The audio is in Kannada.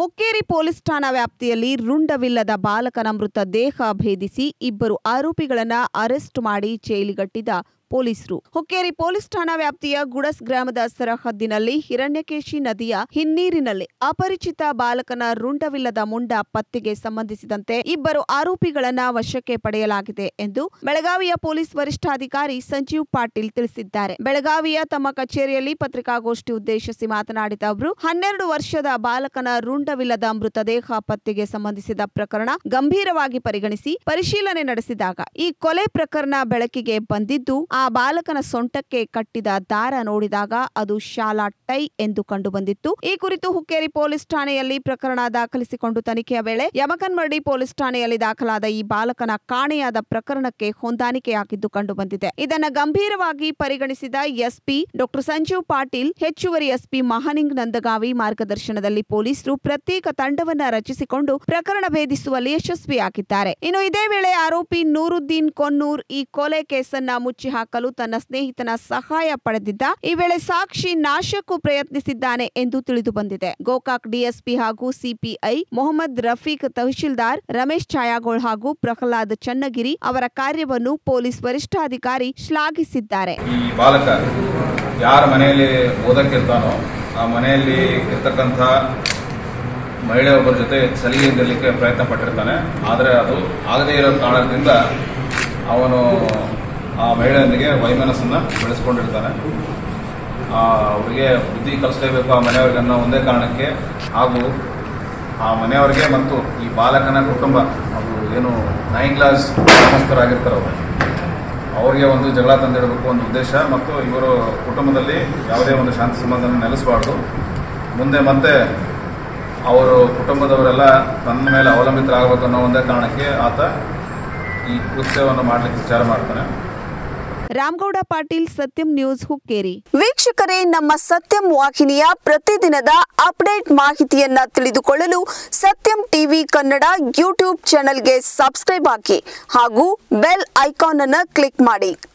ಹುಕ್ಕೇರಿ ಪೊಲೀಸ್ ಠಾಣಾ ವ್ಯಾಪ್ತಿಯಲ್ಲಿ ರುಂಡವಿಲ್ಲದ ಬಾಲಕನ ಮೃತ ದೇಹ ಭೇದಿಸಿ ಇಬ್ಬರು ಆರೋಪಿಗಳನ್ನ ಅರೆಸ್ಟ್ ಮಾಡಿ ಜೈಲಿಗಟ್ಟಿದ ಪೊಲೀಸರು ಹುಕ್ಕೇರಿ ಪೊಲೀಸ್ ಠಾಣಾ ವ್ಯಾಪ್ತಿಯ ಗುಡಸ್ ಗ್ರಾಮದ ಸರಹದ್ದಿನಲ್ಲಿ ಹಿರಣ್ಯಕೇಶಿ ನದಿಯ ಹಿನ್ನೀರಿನಲ್ಲಿ ಅಪರಿಚಿತ ಬಾಲಕನ ರುಂಡವಿಲ್ಲದ ಮುಂಡ ಪತ್ತೆಗೆ ಸಂಬಂಧಿಸಿದಂತೆ ಇಬ್ಬರು ಆರೋಪಿಗಳನ್ನ ವಶಕ್ಕೆ ಪಡೆಯಲಾಗಿದೆ ಎಂದು ಬೆಳಗಾವಿಯ ಪೊಲೀಸ್ ವರಿಷ್ಠಾಧಿಕಾರಿ ಸಂಜೀವ್ ಪಾಟೀಲ್ ತಿಳಿಸಿದ್ದಾರೆ ಬೆಳಗಾವಿಯ ತಮ್ಮ ಕಚೇರಿಯಲ್ಲಿ ಪತ್ರಿಕಾಗೋಷ್ಠಿ ಉದ್ದೇಶಿಸಿ ಮಾತನಾಡಿದ ಅವರು ಹನ್ನೆರಡು ವರ್ಷದ ಬಾಲಕನ ರುಂಡವಿಲ್ಲದ ಮೃತದೇಹ ಪತ್ತೆಗೆ ಸಂಬಂಧಿಸಿದ ಪ್ರಕರಣ ಗಂಭೀರವಾಗಿ ಪರಿಗಣಿಸಿ ಪರಿಶೀಲನೆ ನಡೆಸಿದಾಗ ಈ ಕೊಲೆ ಪ್ರಕರಣ ಬೆಳಕಿಗೆ ಬಂದಿದ್ದು ಆ ಬಾಲಕನ ಸೊಂಟಕ್ಕೆ ಕಟ್ಟಿದ ದಾರ ನೋಡಿದಾಗ ಅದು ಶಾಲಾ ಟೈ ಎಂದು ಕಂಡುಬಂದಿತ್ತು ಈ ಕುರಿತು ಹುಕ್ಕೇರಿ ಪೊಲೀಸ್ ಠಾಣೆಯಲ್ಲಿ ಪ್ರಕರಣ ದಾಖಲಿಸಿಕೊಂಡು ತನಿಖೆಯ ವೇಳೆ ಯಮಕನ್ಮರಡಿ ಪೊಲೀಸ್ ಠಾಣೆಯಲ್ಲಿ ದಾಖಲಾದ ಈ ಬಾಲಕನ ಕಾಣೆಯಾದ ಪ್ರಕರಣಕ್ಕೆ ಹೊಂದಾಣಿಕೆಯಾಗಿದ್ದು ಕಂಡುಬಂದಿದೆ ಇದನ್ನ ಗಂಭೀರವಾಗಿ ಪರಿಗಣಿಸಿದ ಎಸ್ಪಿ ಡಾಕ್ಟರ್ ಸಂಜೀವ್ ಪಾಟೀಲ್ ಹೆಚ್ಚುವರಿ ಎಸ್ಪಿ ಮಹಾನಿಂಗ್ ನಂದಗಾವಿ ಮಾರ್ಗದರ್ಶನದಲ್ಲಿ ಪೊಲೀಸರು ಪ್ರತ್ಯೇಕ ತಂಡವನ್ನ ರಚಿಸಿಕೊಂಡು ಪ್ರಕರಣ ಭೇದಿಸುವಲ್ಲಿ ಯಶಸ್ವಿಯಾಗಿದ್ದಾರೆ ಇನ್ನು ಇದೇ ವೇಳೆ ಆರೋಪಿ ನೂರುದ್ದೀನ್ ಕೊನ್ನೂರ್ ಈ ಕೊಲೆ ಕೇಸನ್ನ ಮುಚ್ಚಿ ಹಾಕಲು ತನ್ನ ಸ್ನೇಹಿತನ ಸಹಾಯ ಪಡೆದಿದ್ದ ಈ ವೇಳೆ ಸಾಕ್ಷಿ ನಾಶಕ್ಕೂ ಪ್ರಯತ್ನಿಸಿದ್ದಾನೆ ಎಂದು ತಿಳಿದು ಬಂದಿದೆ ಗೋಕಾಕ್ ಡಿಎಸ್ಪಿ ಹಾಗೂ ಸಿಪಿಐ ಮೊಹಮ್ಮದ್ ರಫೀಕ್ ತಹಶೀಲ್ದಾರ್ ರಮೇಶ್ ಛಾಯಾಗೋಳ್ ಹಾಗೂ ಪ್ರಹ್ಲಾದ್ ಚನ್ನಗಿರಿ ಅವರ ಕಾರ್ಯವನ್ನು ಪೊಲೀಸ್ ವರಿಷ್ಠಾಧಿಕಾರಿ ಶ್ಲಾಘಿಸಿದ್ದಾರೆ ಈ ಬಾಲಕ ಯಾರ ಮನೆಯಲ್ಲಿ ಓದಕ್ಕಿರ್ತಾನೋ ಆ ಮನೆಯಲ್ಲಿ ಇರ್ತಕ್ಕಂಥ ಮಹಿಳೆಯೊಬ್ಬರ ಜೊತೆ ಸಲಿಗೆಯಿಂದಿರಲಿಕ್ಕೆ ಪ್ರಯತ್ನ ಪಟ್ಟಿರ್ತಾನೆ ಆದರೆ ಅದು ಆಗದೇ ಇರೋ ಕಾರಣದಿಂದ ಅವನು ಆ ಮಹಿಳೆಯೊಂದಿಗೆ ವೈಮನಸ್ಸನ್ನು ಬೆಳೆಸ್ಕೊಂಡಿರ್ತಾನೆ ಆ, ಅವರಿಗೆ ಬುದ್ಧಿ ಕಲಿಸಲೇಬೇಕು ಆ ಮನೆಯವ್ರಿಗೆ ಅನ್ನೋ ಒಂದೇ ಕಾರಣಕ್ಕೆ ಹಾಗೂ ಆ ಮನೆಯವರಿಗೆ ಮತ್ತು ಈ ಬಾಲಕನ ಕುಟುಂಬ ಅವರು ಏನು ನೈನ್ ಕ್ಲಾಸ್ ಗ್ರಾಮಸ್ಥರಾಗಿರ್ತಾರೆ ಅವರು ಅವರಿಗೆ ಒಂದು ಜಗಳ ತಂದಿಡಬೇಕು ಒಂದು ಉದ್ದೇಶ ಮತ್ತು ಇವರು ಕುಟುಂಬದಲ್ಲಿ ಯಾವುದೇ ಒಂದು ಶಾಂತಿ ಸಂಬಂಧನ ನೆಲೆಸಬಾರ್ದು ಮುಂದೆ ಮತ್ತೆ ಅವರು ಕುಟುಂಬದವರೆಲ್ಲ ತನ್ನ ಮೇಲೆ ಅವಲಂಬಿತರಾಗಬೇಕು ಅನ್ನೋ ಒಂದೇ ಕಾರಣಕ್ಕೆ ಆತ ಈ ಕೃತ್ಯವನ್ನು ಮಾಡಲಿಕ್ಕೆ ವಿಚಾರ ಮಾಡ್ತಾನೆ ರಾಮಗೌಡ ಪಾಟೀಲ್ ಸತ್ಯಂ ನ್ಯೂಸ್ ಹುಕ್ಕೇರಿ ವೀಕ್ಷಕರೇ ನಮ್ಮ ಸತ್ಯಂ ವಾಹಿನಿಯ ಪ್ರತಿದಿನದ ಅಪ್ಡೇಟ್ ಮಾಹಿತಿಯನ್ನ ತಿಳಿದುಕೊಳ್ಳಲು ಸತ್ಯಂ ಟಿವಿ ಕನ್ನಡ ಯೂಟ್ಯೂಬ್ ಚಾನೆಲ್ಗೆ ಸಬ್ಸ್ಕ್ರೈಬ್ ಹಾಕಿ ಹಾಗೂ ಬೆಲ್ ಐಕಾನ್ ಅನ್ನು ಕ್ಲಿಕ್ ಮಾಡಿ